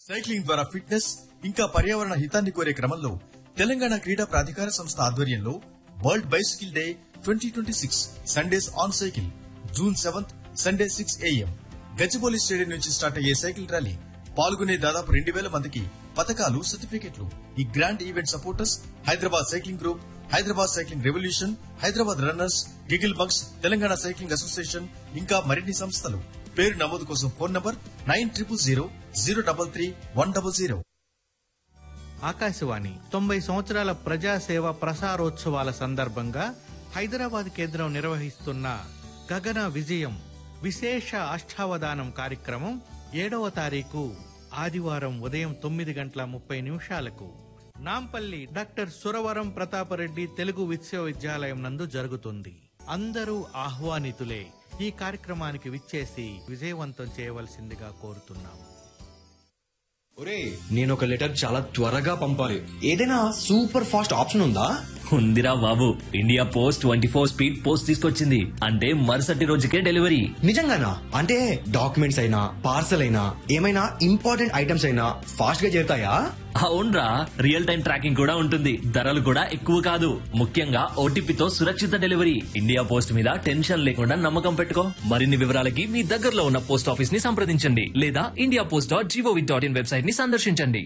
cycling ద్వారా fitness ఇంకా పర్యావరణ హితాన్ని కోరే క్రమంలో తెలంగాణ క్రీడా ప్రాధికార సంస్థ ఆధ్వర్యంలో world bicycle day twenty twenty six Sundays on cycle June seventh Sunday six AM Gachibowli stadium నుంచి స్టార్ట్ అయ్యే సైకిల్ ర్యాలీ పాల్గొనే దాదాపు రెండు వేల మందికి పథకాలు సర్టిఫికెట్లు ఈ grand event supporters Hyderabad cycling group Hyderabad cycling revolution Hyderabad runners giggle bugs Telangana cycling association ఇంకా మరిన్ని సంస్థలు పేరు నమోదు కోసం phone number nine triple zero zero double three one double zero Akashvani తొంభై సంవత్సరాల ప్రజాసేవ ప్రసారోత్సవాల సందర్భంగా హైదరాబాద్ కేంద్రం నిర్వహిస్తున్న గగన విజయం విశేష అష్టావధానం కార్యక్రమం ఏడవ తారీఖు ఆదివారం ఉదయం తొమ్మిది గంటల ముప్పై నిమిషాలకు నాంపల్లి డాక్టర్ సురవరం ప్రతాపరెడ్డి తెలుగు విశ్వవిద్యాలయం నందు జరుగుతుంది అందరూ ఆహ్వానితులే ఈ కార్యక్రమానికి విచ్చేసి విజయవంతం చేయవలసిందిగా కోరుతున్నాం ఒరే నేను ఒక లెటర్ చాలా త్వరగా పంపాలి ఏదైనా సూపర్ ఫాస్ట్ ఆప్షన్ ఉందా ఉందిరా బాబు India post twenty four speed post తీసుకొచ్చింది అంటే మరుసటి రోజుకే డెలివరీ నిజంగానా అంటే డాక్యుమెంట్స్ అయినా పార్సల్ అయినా ఏమైనా ఇంపార్టెంట్ ఐటమ్స్ అయినా ఫాస్ట్ గా చేరుతాయా అవునరా రియల్ టైం ట్రాకింగ్ కూడా ఉంటుంది ధరలు కూడా ఎక్కువ కాదు ముఖ్యంగా ఓటీపీతో సురక్షిత డెలివరీ ఇండియా పోస్ట్ మీద టెన్షన్ లేకుండా నమ్మకం పెట్టుకో మరిన్ని వివరాలకి మీ దగ్గరలో ఉన్న పోస్ట్ ఆఫీస్ ని సంప్రదించండి లేదా India post dot G O V dot in website ని సందర్శించండి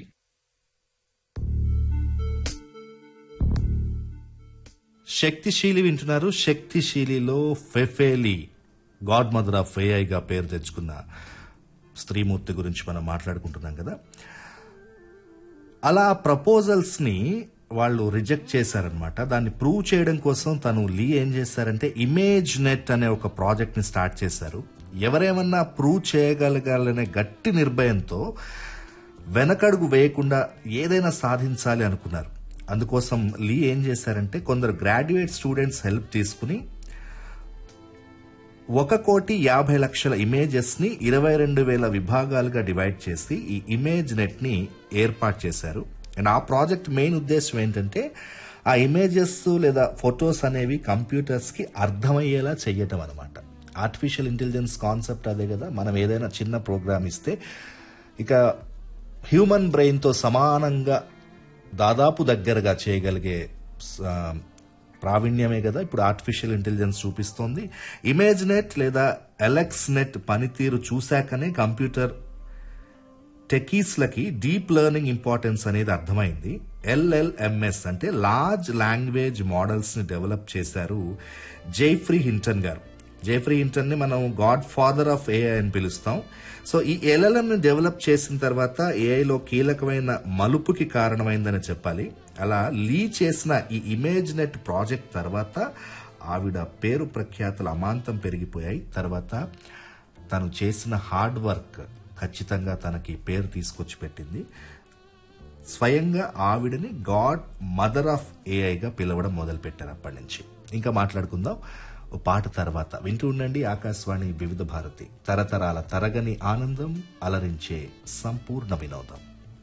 శక్తిశీలి వింటున్నారు శక్తిశీలిలో ఫెఫేలి గాడ్ మదర్ ఆఫ్ ఏఐగా పేరు తెచ్చుకున్న స్త్రీమూర్తి గురించి మనం మాట్లాడుకుంటున్నాం కదా అలా ప్రపోజల్స్ ని వాళ్ళు రిజెక్ట్ చేశారనమాట దాన్ని ప్రూవ్ చేయడం కోసం తను లీ ఏం చేశారంటే ఇమేజ్ నెట్ అనే ఒక ప్రాజెక్ట్ ని స్టార్ట్ చేశారు ఎవరేమన్నా ప్రూవ్ చేయగలగాలనే గట్టి నిర్భయంతో వెనకడుగు వేయకుండా ఏదైనా సాధించాలి అనుకున్నారు అందుకోసం లీ ఏం చేశారంటే కొందరు గ్రాడ్యుయేట్ స్టూడెంట్స్ హెల్ప్ తీసుకుని ఒక కోటి యాభై లక్షల ఇమేజెస్ ని ఇరవై రెండు వేల విభాగాలుగా డివైడ్ చేసి ఈ ఇమేజ్ నెట్ ని ఏర్పాటు చేశారు అండ్ ఆ ప్రాజెక్ట్ మెయిన్ ఉద్దేశం ఏంటంటే ఆ ఇమేజెస్ లేదా ఫొటోస్ అనేవి కంప్యూటర్స్ కి అర్థమయ్యేలా చెయ్యటం అనమాట ఆర్టిఫిషియల్ ఇంటెలిజెన్స్ కాన్సెప్ట్ అదే కదా మనం ఏదైనా చిన్న ప్రోగ్రామ్ ఇస్తే ఇక హ్యూమన్ బ్రెయిన్తో సమానంగా దాదాపు దగ్గరగా చేయగలిగే స- ప్రావీణ్యమే కదా ఇప్పుడు ఆర్టిఫిషియల్ ఇంటెలిజెన్స్ చూపిస్తోంది ఇమేజ్ నెట్ లేదా ఎలెక్స్ నెట్ పనితీరు చూశాకనే కంప్యూటర్ టెకీస్లకి డీప్ లెర్నింగ్ ఇంపార్టెన్స్ అనేది అర్థమైంది ఎల్ఎల్ఎంఎస్ అంటే లార్జ్ లాంగ్వేజ్ మోడల్స్ ని డెవలప్ చేశారు జైఫ్రీ హింటన్ గారు జైఫ్రీ హింటన్ ని మనం గాడ్ ఫాదర్ ఆఫ్ ఏఐ అని పిలుస్తాం సో ఈ ఎల్ఎల్ఎం ని డెవలప్ చేసిన తర్వాత ఏఐలో కీలకమైన మలుపుకి కారణమైందని చెప్పాలి అలా లీ చేసిన ఈ ఇమేజ్ నెట్ ప్రాజెక్ట్ తర్వాత ఆవిడ పేరు ప్రఖ్యాతులు అమాంతం పెరిగిపోయాయి తర్వాత తను చేసిన హార్డ్ వర్క్ ఖచ్చితంగా తనకి పేరు తీసుకొచ్చి పెట్టింది స్వయంగా ఆవిడని గాడ్ మదర్ ఆఫ్ ఏఐగా పిలవడం మొదలుపెట్టారు అప్పటి నుంచి ఇంకా మాట్లాడుకుందాం ఓ పాట తర్వాత వింటూ ఉండండి ఆకాశవాణి వివిధ భారతి తరతరాల తరగని ఆనందం అలరించే సంపూర్ణ వినోదం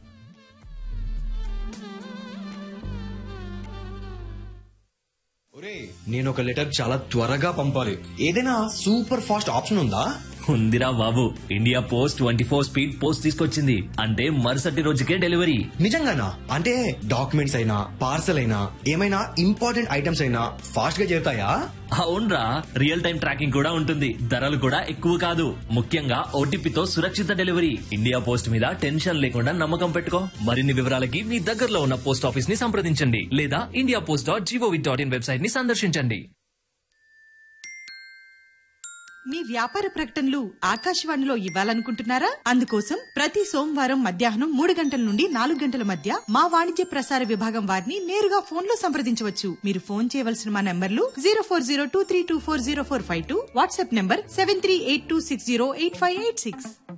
ఒరే నేను ఒక లెటర్ చాలా త్వరగా పంపాలి ఏదైనా సూపర్ ఫాస్ట్ ఆప్షన్ ఉందా ఉందిరా బాబు India post twenty four speed post తీసుకొచ్చింది అంటే మరుసటి రోజుకే డెలివరీ నిజంగానా అంటే డాక్యుమెంట్స్ అయినా పార్సల్ అయినా ఏమైనా ఇంపార్టెంట్ ఐటమ్స్ అయినా ఫాస్ట్ గా చేరుతాయా అవునరా రియల్ టైం ట్రాకింగ్ కూడా ఉంటుంది ధరలు కూడా ఎక్కువ కాదు ముఖ్యంగా ఓటీపీతో సురక్షిత డెలివరీ ఇండియా పోస్ట్ మీద టెన్షన్ లేకుండా నమ్మకం పెట్టుకో మరిన్ని వివరాలకి మీ దగ్గరలో ఉన్న పోస్ట్ ఆఫీస్ ని సంప్రదించండి లేదా India post dot G O V dot in website ని సందర్శించండి మీ వ్యాపార ప్రకటనలు ఆకాశవాణిలో ఇవ్వాలనుకుంటున్నారా అందుకోసం ప్రతి సోమవారం మధ్యాహ్నం మూడు గంటల నుండి నాలుగు గంటల మధ్య మా వాణిజ్య ప్రసార విభాగం వారిని నేరుగా ఫోన్ లో సంప్రదించవచ్చు మీరు ఫోన్ చేయవలసిన మా నంబర్లు zero four zero two three two four zero four five two WhatsApp number seven three eight two six zero eight five eight six